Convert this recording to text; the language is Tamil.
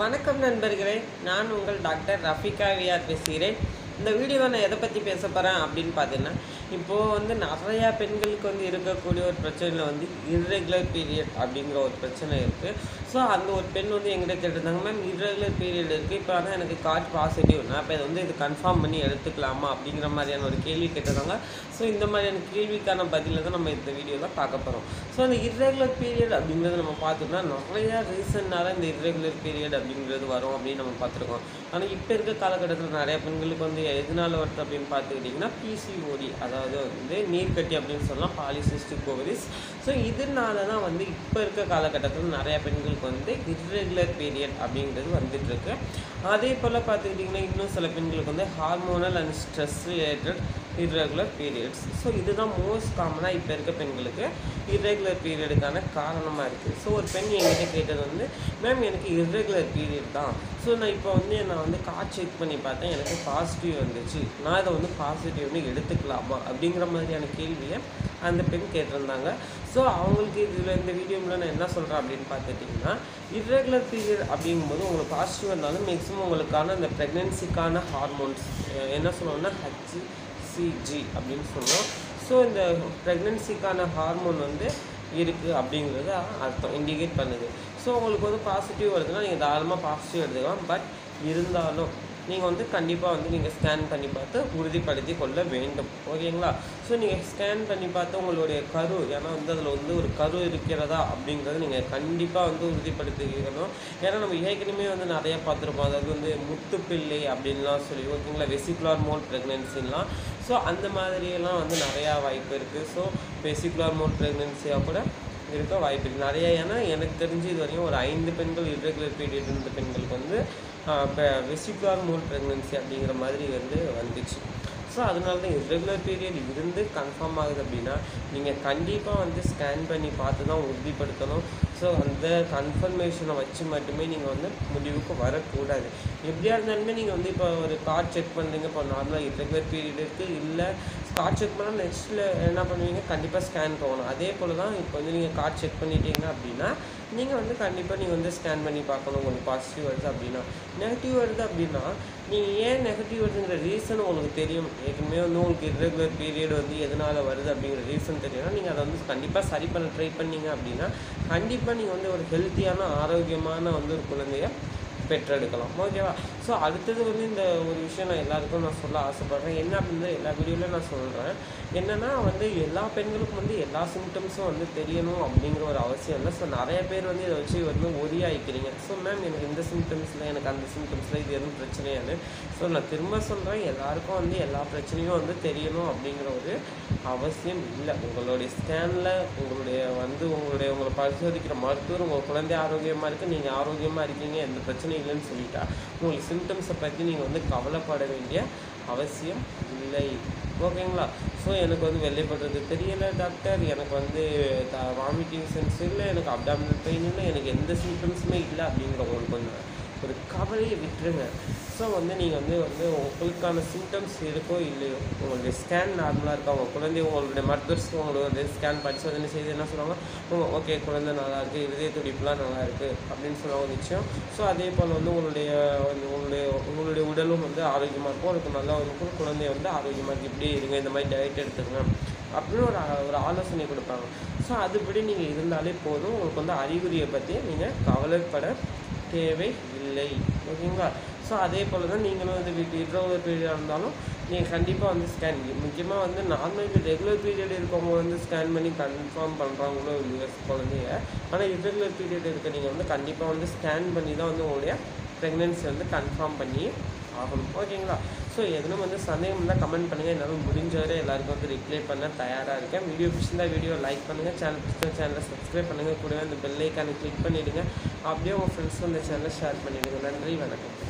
வணக்கம் நண்பர்களே நான் உங்கள் டாக்டர் ரஃபிகா விஆர் பேசுகிறேன் இந்த வீடியோவை நான் எதை பற்றி பேச போகிறேன் அப்படின்னு பார்த்தீங்கன்னா இப்போது வந்து நிறையா பெண்களுக்கு வந்து இருக்கக்கூடிய ஒரு பிரச்சனையில் வந்து இர்ரெகுலர் பீரியட் அப்படிங்கிற ஒரு பிரச்சனை இருக்குது ஸோ அந்த ஒரு பெண் வந்து எங்கிட்ட கேட்டிருந்தாங்க மேம் இர்ரெகுலர் பீரியட் இருக்குது இப்போ ஆனால் எனக்கு கார்ட் பாசிட்டிவ் நான் இப்போ இதை வந்து இது கன்ஃபார்ம் பண்ணி எடுத்துக்கலாமா அப்படிங்கிற மாதிரியான ஒரு கேள்வி கேட்டிருந்தாங்க ஸோ இந்த மாதிரியான கேள்விக்கான பதிலை தான் நம்ம இந்த வீடியோவில் பார்க்க போகிறோம் ஸோ அந்த இர்ரெகுலர் பீரியட் அப்படிங்கிறத நம்ம பார்த்தோம்னா நிறையா ரீசன்னால இந்த இர்ரெகுலர் பீரியட் அப்படிங்கிறது வரும் அப்படின்னு நம்ம பார்த்துருக்கோம் ஆனால் இப்போ இருக்க காலகட்டத்தில் நிறைய பெண்களுக்கு வந்து எதனால வருது அப்படின்னு பார்த்துக்கிட்டிங்கன்னா பிசிஓடி அதாவது வந்து நீர்க்கட்டி அப்படின்னு சொல்லலாம் பாலிசிஸ்டிக் ஓவரிஸ் ஸோ இதனால தான் வந்து இப்போ இருக்க காலகட்டத்தில் நிறைய பெண்களுக்கு வந்து இர்ரெகுலர் பீரியட் அப்படிங்கிறது வந்துட்டு இருக்கு அதே போல் பார்த்துக்கிட்டிங்கன்னா இன்னும் சில பெண்களுக்கு வந்து hormonal and stress related irregular periods so இதுதான் மோஸ்ட் காமனாக இப்போ இருக்க பெண்களுக்கு இர்ரெகுலர் பீரியடுக்கான காரணமாக இருக்குது ஸோ ஒரு பெண் என்கிட்ட கேட்டது வந்து மேம் எனக்கு இர்ரெகுலர் பீரியட் தான் ஸோ நான் இப்போ வந்து நான் வந்து கார்ட் செக் பண்ணி பார்த்தேன் எனக்கு பாசிட்டிவ் வந்துச்சு நான் இதை வந்து பாசிட்டிவ்னு எடுத்துக்கலாமா அப்படிங்கிற மாதிரியான கேள்வியை அந்த பெண் கேட்டிருந்தாங்க ஸோ அவங்களுக்கு இதில் இந்த வீடியோவில் நான் என்ன சொல்கிறேன் அப்படின்னு பார்த்துட்டிங்கன்னா இர்ரெகுலர் பீரியட் அப்படிங்கும்போது உங்களுக்கு பாசிட்டிவ் வந்தாலும் மேக்ஸிமம் உங்களுக்கான அந்த ப்ரெக்னென்சிக்கான ஹார்மோன்ஸ் என்ன சொல்லுவோம்னா ஹச் சிஜி அப்படின்னு சொல்லுவோம் ஸோ இந்த ப்ரெக்னென்சிக்கான ஹார்மோன் வந்து இருக்குது அப்படிங்கிறத அர்த்தம் இண்டிகேட் பண்ணுது ஸோ உங்களுக்கு வந்து பாசிட்டிவ் வருதுன்னா நீங்கள் தாராளமாக பாசிட்டிவ் எடுத்துக்கலாம் பட் இருந்தாலும் நீங்கள் வந்து கண்டிப்பாக வந்து நீங்கள் ஸ்கேன் பண்ணி பார்த்து உறுதிப்படுத்தி கொள்ள வேண்டும் ஓகேங்களா ஸோ நீங்கள் ஸ்கேன் பண்ணி பார்த்து உங்களுடைய கரு ஏன்னா வந்து அதில் வந்து ஒரு கரு இருக்கிறதா அப்படிங்கிறத நீங்கள் கண்டிப்பாக வந்து உறுதிப்படுத்திக்கணும் ஏன்னா நம்ம ஏற்கனவே வந்து நிறையா பார்த்துருப்போம் அதாவது வந்து முத்துப்பிள்ளை அப்படின்லாம் சொல்லி ஓகேங்களா வெசிகுலார் மோல் ப்ரெக்னென்சிலாம் ஸோ அந்த மாதிரியெல்லாம் வந்து நிறையா வாய்ப்பு இருக்குது ஸோ வெசிகுலார் மோல் ப்ரெக்னென்சியாக கூட இருக்க வாய்ப்பு இருக்குது நிறைய ஏன்னா எனக்கு தெரிஞ்சு இது வரையும் ஒரு ஐந்து பெண்கள் இர்ரெகுலர் பீரியட் இருந்த பெண்களுக்கு வந்து வெசிகுலார் மோல் ப்ரெக்னென்சி அப்படிங்கிற மாதிரி வந்து வந்துச்சு ஸோ அதனால தான் இர்ரெகுலர் பீரியட் இருந்து கன்ஃபார்ம் ஆகுது அப்படின்னா நீங்கள் கண்டிப்பாக வந்து ஸ்கேன் பண்ணி பார்த்து தான் உறுதிப்படுத்தணும் ஸோ அந்த கன்ஃபர்மேஷனை வச்சு மட்டுமே நீங்கள் வந்து முடிவுக்கு வரக்கூடாது எப்படியா இருந்தாலுமே நீங்கள் வந்து இப்போ ஒரு கார்ட் செக் பண்ணுறீங்க இப்போ நார்மலாக இர்ரெகுலர் பீரியட் இருக்குது இல்லை கார்ட் செக் பண்ணால் நெக்ஸ்ட்டில் என்ன பண்ணுவீங்க கண்டிப்பாக ஸ்கேன் போகணும் அதே போல் தான் இப்போ வந்து நீங்கள் கார்ட் செக் பண்ணிட்டீங்க அப்படின்னா நீங்கள் வந்து கண்டிப்பாக நீங்கள் வந்து ஸ்கேன் பண்ணி பார்க்கணும் உங்களுக்கு பாசிட்டிவ் வருது அப்படின்னா நெகட்டிவ் வருது அப்படின்னா நீங்கள் ஏன் நெகட்டிவ் வருதுங்கிற ரீசன் உங்களுக்கு தெரியும் ஏற்கனவே வந்து உங்களுக்கு இர்ரெகுலர் பீரியட் வந்து எதனால் வருது அப்படிங்கிற ரீசன் தெரியும்னா நீங்கள் அதை வந்து கண்டிப்பாக சரி பண்ண ட்ரை பண்ணீங்க அப்படின்னா கண்டிப்பாக நீங்கள் வந்து ஒரு ஹெல்த்தியான ஆரோக்கியமான வந்து ஒரு குழந்தைய பெற்றெடுக்கலாம் ஓகேவா ஸோ அடுத்தது வந்து இந்த ஒரு விஷயம் நான் எல்லாருக்கும் நான் சொல்ல ஆசைப்பட்றேன் என்ன அப்படின்னு எல்லா வீடியோலையும் நான் சொல்கிறேன் என்னென்னா வந்து எல்லா பெண்களுக்கும் வந்து எல்லா சிம்டம்ஸும் வந்து தெரியணும் அப்படிங்கிற ஒரு அவசியம் இல்லை ஸோ நிறைய பேர் வந்து இதை வச்சு வந்து ஒரி ஆகிக்கிறீங்க ஸோ மேம் எனக்கு இந்த சிம்டம்ஸில் எனக்கு அந்த சிம்டம்ஸில் இது எதுவும் பிரச்சனையாது ஸோ நான் திரும்ப சொல்கிறேன் எல்லாருக்கும் வந்து எல்லா பிரச்சனையும் வந்து தெரியணும் அப்படிங்கிற ஒரு அவசியம் இல்லை உங்களுடைய ஸ்கேனில் உங்களுடைய வந்து உங்களுடைய உங்களை பரிசோதிக்கிற மருத்துவர் உங்கள் குழந்தை ஆரோக்கியமாக இருக்குது நீங்கள் ஆரோக்கியமாக இருக்கீங்க எந்த பிரச்சனையும் இல்லைன்னு சொல்லிட்டா உங்களுக்கு சிம்டம்ஸை பற்றி நீங்கள் வந்து கவலைப்பட வேண்டிய அவசியம் இல்லை ஓகேங்களா ஸோ எனக்கு வந்து வெள்ளைப்படுறது தெரியல டாக்டர் எனக்கு வந்து வாமிட்டிங் சென்ஸ் இல்லை எனக்கு அப்டாமினல் பெயின் இல்லை எனக்கு எந்த சிம்டம்ஸுமே இல்லை அப்படிங்கிற உங்களுக்கு கொஞ்சம் ஒரு கவலையை விட்டுருங்க ஸோ வந்து நீங்கள் வந்து வந்து உங்களுக்கான சிம்டம்ஸ் இருக்கோ இல்லையோ உங்களுடைய ஸ்கேன் நார்மலாக இருக்கா உங்கள் குழந்தை உங்களுடைய மருத்துவர்ஸ் உங்களுடைய ஸ்கேன் பரிசோதனை செய்து என்ன சொல்லுவாங்க ஓகே குழந்தை நல்லா இருக்குது இதய துடிப்புலாம் நல்லா இருக்குது அப்படின்னு சொல்லுவாங்க நிச்சயம் ஸோ அதே போல் வந்து உங்களுடைய உங்களுடைய உங்களுடைய உடலும் வந்து ஆரோக்கியமாக இருக்கும் உங்களுக்கு நல்லா இருக்கும் குழந்தைய வந்து ஆரோக்கியமாக இருக்குது இப்படி இருங்க இந்த மாதிரி டயட் எடுத்துங்க அப்படின்னு ஒரு ஒரு ஆலோசனை கொடுப்பாங்க ஸோ அதுபடி நீங்கள் இருந்தாலே போதும் உங்களுக்கு வந்து அறிகுறியை பற்றி நீங்கள் கவலைப்பட தேவை இல்லை ஓகேங்களா ஸோ அதே போல் தான் நீங்களும் வந்து வீட்டு இர்ரெகுலர் பீரியடாக இருந்தாலும் நீங்கள் கண்டிப்பாக வந்து ஸ்கேன் முக்கியமாக வந்து நார்மல் ரெகுலர் பீரியட் இருக்கவங்க வந்து ஸ்கேன் பண்ணி கன்ஃபார்ம் பண்ணுறாங்களோ யூஎஸ் குழந்தைய ஆனால் இர்ரெகுலர் பீரியட் இருக்க நீங்கள் வந்து கண்டிப்பாக வந்து ஸ்கேன் பண்ணி தான் வந்து உங்களுடைய ப்ரெக்னென்சி வந்து கன்ஃபார்ம் பண்ணி ஆகணும் ஓகேங்களா ஸோ எதுவும் வந்து சந்தேகம் இருந்தால் கமெண்ட் பண்ணுங்கள் என்னால் முடிஞ்ச வரை எல்லாருக்கும் வந்து ரிப்ளை பண்ண தயாராக இருக்கேன் வீடியோ பிடிச்சிருந்தா வீடியோ லைக் பண்ணுங்கள் சேனல் பிடிச்ச சேனலை சப்ஸ்கிரைப் பண்ணுங்கள் கூடவே அந்த பெல் ஐக்கானை கிளிக் பண்ணிவிடுங்க அப்படியே உங்கள் ஃப்ரெண்ட்ஸ் அந்த சேனலை ஷேர் பண்ணிவிடுங்க நன்றி வணக்கம்